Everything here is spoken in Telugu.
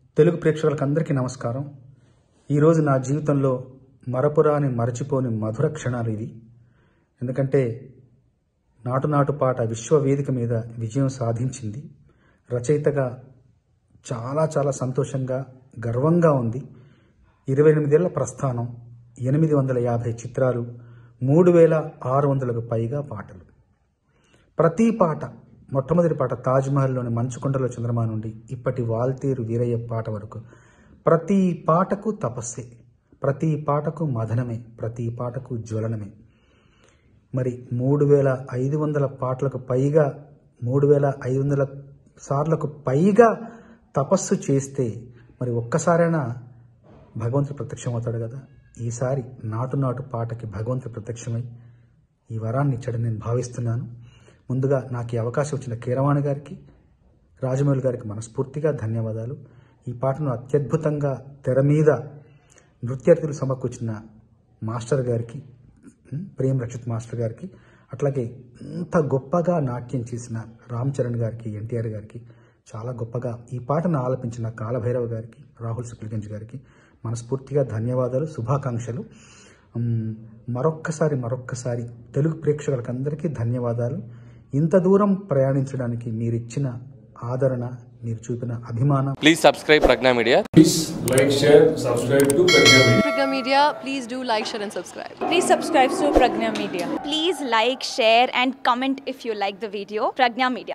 తెలుగు ప్రేక్షకులకు అందరికీ నమస్కారం ఈరోజు నా జీవితంలో మరపురాని మరచిపోని మధుర క్షణాలు ఇవి ఎందుకంటే నాటు నాటు పాట విశ్వవేదిక మీద విజయం సాధించింది రచయితగా చాలా చాలా సంతోషంగా గర్వంగా ఉంది ఇరవై ఎనిమిదేళ్ల ప్రస్థానం ఎనిమిది వందల యాభై చిత్రాలు మూడు వేల ఆరు వందలకు పైగా పాటలు ప్రతి పాట మొట్టమొదటి పాట తాజ్మహల్లోని మంచుకొండలో చంద్రమా నుండి ఇప్పటి వాల్తేరు వీరయ్య పాట వరకు ప్రతి పాటకు తపస్సే ప్రతి పాటకు మదనమే ప్రతి పాటకు జ్వలనమే మరి మూడు వేల ఐదు వందల పాటలకు పైగా మూడు వేల ఐదు వందల సార్లకు పైగా తపస్సు చేస్తే మరి ఒక్కసారైనా భగవంతుడు ప్రత్యక్షం అవుతాడు కదా ఈసారి నాటు నాటు పాటకి భగవంతుడు ప్రత్యక్షమై ఈ వరాన్ని ఇచ్చాడని నేను భావిస్తున్నాను ముందుగా నాకు ఈ అవకాశం ఇచ్చిన కీరవాణి గారికి రాజమౌళి గారికి మనస్ఫూర్తిగా ధన్యవాదాలు ఈ పాటను అత్యద్భుతంగా తెర మీద నృత్యార్థులు సమకూర్చిన మాస్టర్ గారికి ఉం, ప్రేమ్ రక్షిత్ మాస్టర్ గారికి అట్లాగే ఇంత గొప్పగా నాట్యం చేసిన రామ్ చరణ్ గారికి ఎన్టీఆర్ గారికి చాలా గొప్పగా ఈ పాటను ఆలపించిన కాలభైరవ గారికి రాహుల్ సిప్లిగంజ్ గారికి మనస్ఫూర్తిగా ధన్యవాదాలు శుభాకాంక్షలు ఉం, మరొక్కసారి మరొక్కసారి తెలుగు ప్రేక్షకులకందరికీ ధన్యవాదాలు ఇంత దూరం ప్రయాణించడానికి మీరిచ్చిన ఆదరణ మీరు చూపిన అభిమానం Please subscribe Pragna Media. Please like, share, subscribe to Pragya Media. Pragya Media, please do like, share, and subscribe. Please subscribe to Pragna Media. Please like, share, and comment if you like the video. Pragna Media.